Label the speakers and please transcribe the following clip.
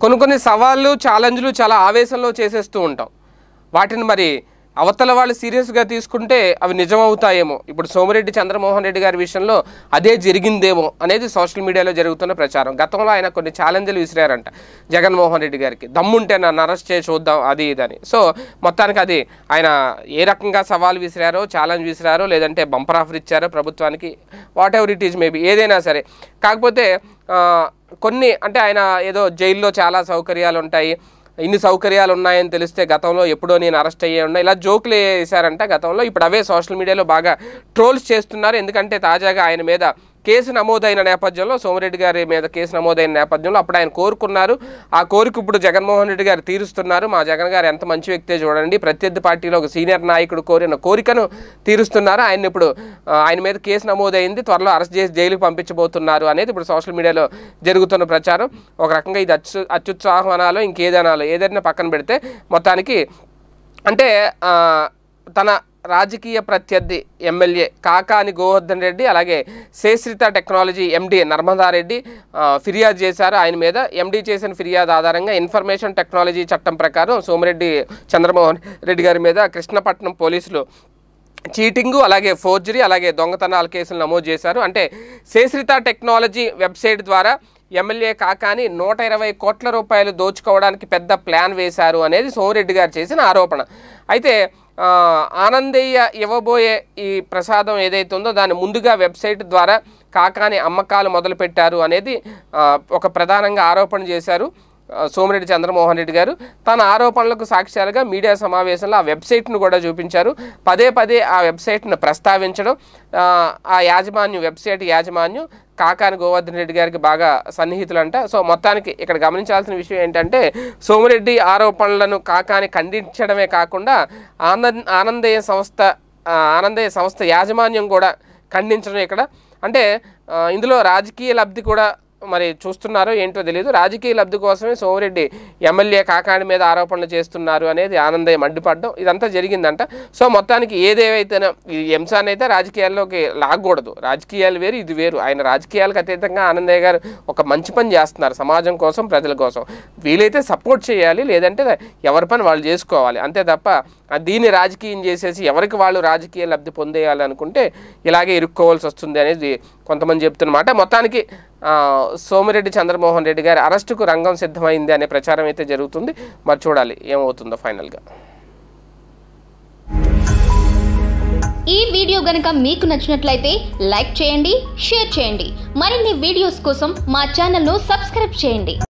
Speaker 1: కొన్ని కొన్ని సవాళ్ళు ఛాలెంజ్లు చాలా ఆవేశంలో చేసేస్తూ ఉంటాం వాటిని మరి అవతల వాళ్ళు సీరియస్గా తీసుకుంటే అవి నిజమవుతాయేమో ఇప్పుడు సోమిరెడ్డి చంద్రమోహన్ రెడ్డి గారి విషయంలో అదే జరిగిందేమో అనేది సోషల్ మీడియాలో జరుగుతున్న ప్రచారం గతంలో ఆయన కొన్ని ఛాలెంజ్లు విసిరారంట జగన్మోహన్ రెడ్డి గారికి దమ్ముంటే నన్ను అరెస్ట్ చేసి చూద్దాం అది ఇదని సో మొత్తానికి అది ఆయన ఏ రకంగా సవాల్ విసిరారో ఛాలెంజ్ విసిరారో లేదంటే బంపర్ ఆఫర్ ఇచ్చారో ప్రభుత్వానికి whatever it is maybe ఏదైనా సరే కాకపోతే ఆ, కొన్ని అంటే ఆయన ఏదో జైల్లో చాలా సౌకర్యాలు ఉంటాయి ఇన్ని సౌకర్యాలు ఉన్నాయని తెలిస్తే గతంలో ఎప్పుడో నేను అరెస్ట్ అయ్యే ఉన్నా ఇలా జోకులు వేశారంట గతంలో ఇప్పుడు అవే సోషల్ మీడియాలో బాగా ట్రోల్స్ చేస్తున్నారు ఎందుకంటే తాజాగా ఆయన మీద కేసు నమోదైన నేపథ్యంలో సోమిరెడ్డి గారి మీద కేసు నమోదైన నేపథ్యంలో అప్పుడు ఆయన కోరుకున్నారు ఆ కోరిక ఇప్పుడు జగన్మోహన్ రెడ్డి గారు తీరుస్తున్నారు మా జగన్ గారు ఎంత మంచి వ్యక్తే చూడండి ప్రత్యర్థి పార్టీలో ఒక సీనియర్ నాయకుడు కోరిన కోరికను తీరుస్తున్నారు ఆయన ఇప్పుడు ఆ, ఆయన మీద కేసు నమోదైంది త్వరలో అరెస్ట్ చేసి జైలుకి పంపించబోతున్నారు అనేది ఇప్పుడు సోషల్ మీడియాలో జరుగుతున్న ప్రచారం ఒక రకంగా ఇది అత్యు అత్యుత్సాహం అనాలో ఇంకేదనాలో ఏదైనా పక్కన పెడితే మొత్తానికి అంటే ఆ, తన రాజకీయ ప్రత్యర్థి ఎమ్మెల్యే కాకాని గోవర్ధన్ రెడ్డి అలాగే శేశ్రిత టెక్నాలజీ ఎండి నర్మదారెడ్డి ఆ, ఫిర్యాదు చేశారు ఆయన మీద ఎండి చేసిన ఫిర్యాదు ఆధారంగా ఇన్ఫర్మేషన్ టెక్నాలజీ చట్టం ప్రకారం సోమిరెడ్డి చంద్రమోహన్ రెడ్డి గారి మీద కృష్ణపట్నం పోలీసులు చీటింగు అలాగే ఫోర్జరీ అలాగే దొంగతనాల కేసులు నమోదు చేశారు అంటే శేశ్రిత టెక్నాలజీ వెబ్సైట్ ద్వారా ఎమ్మెల్యే కాకాని నూట ఇరవై కోట్ల రూపాయలు దోచుకోవడానికి పెద్ద ప్లాన్ వేశారు అనేది సోమిరెడ్డి గారు చేసిన ఆరోపణ అయితే ఆ, ఆనందయ్య ఇవ్వబోయే ఈ ప్రసాదం ఏదైతే ఉందో దాన్ని ముందుగా వెబ్సైట్ ద్వారా కాకాని అమ్మకాలు మొదలుపెట్టారు అనేది ఆ, ఒక ప్రధానంగా ఆరోపణ చేశారు ఆ, సోమిరెడ్డి చంద్రమోహన్ రెడ్డి గారు తన ఆరోపణలకు సాక్ష్యాలుగా మీడియా సమావేశంలో ఆ వెబ్సైట్ను కూడా చూపించారు పదే పదే ఆ వెబ్సైట్ను ప్రస్తావించడం ఆ, ఆ యాజమాన్యం వెబ్సైట్ యాజమాన్యం కాకాని గోవర్ధన్ రెడ్డి గారికి బాగా సన్నిహితులంట సో మొత్తానికి ఇక్కడ గమనించాల్సిన విషయం ఏంటంటే సోమిరెడ్డి ఆరోపణలను కాకాని ఖండించడమే కాకుండా ఆనంద్ ఆనందయ్య సంస్థ ఆ, ఆనందయ్య సంస్థ యాజమాన్యం కూడా ఖండించడం ఇక్కడ అంటే ఆ, ఇందులో రాజకీయ లబ్ధి కూడా మరి చూస్తున్నారో ఏంటో తెలియదు రాజకీయ లబ్ధి కోసమే సోమిరెడ్డి ఎమ్మెల్యే కాకాని మీద ఆరోపణలు చేస్తున్నారు అనేది ఆనందయ్య మండిపడడం ఇదంతా జరిగిందంట సో మొత్తానికి ఏదేవైతేనో ఈ అంశాన్ని అయితే రాజకీయాల్లోకి లాగకూడదు రాజకీయాలు వేరు ఇది వేరు ఆయన రాజకీయాలకు అతీతంగా ఆనందయ్య గారు ఒక మంచి పని చేస్తున్నారు సమాజం కోసం ప్రజల కోసం వీలైతే సపోర్ట్ చేయాలి లేదంటే ఎవరి పని వాళ్ళు చేసుకోవాలి అంతే తప్ప ఆ దీన్ని రాజకీయం చేసేసి ఎవరికి వాళ్ళు రాజకీయ లబ్ధి పొందేయాలి అనుకుంటే ఇలాగే ఇరుక్కోవాల్సి వస్తుంది అనేది కొంతమంది చెప్తున్నమాట మొత్తానికి ఆ, సోమిరెడ్డి చంద్రమోహన్ రెడ్డి గారి అరెస్టుకు రంగం సిద్ధమైంది అనే ప్రచారం అయితే జరుగుతుంది మరి చూడాలి ఏమవుతుందో ఫైనల్గా
Speaker 2: ఈ వీడియో గనక మీకు నచ్చినట్లయితే లైక్ చేయండి షేర్ చేయండి మరిన్ని వీడియోస్ కోసం మా ఛానల్ను సబ్స్క్రైబ్ చేయండి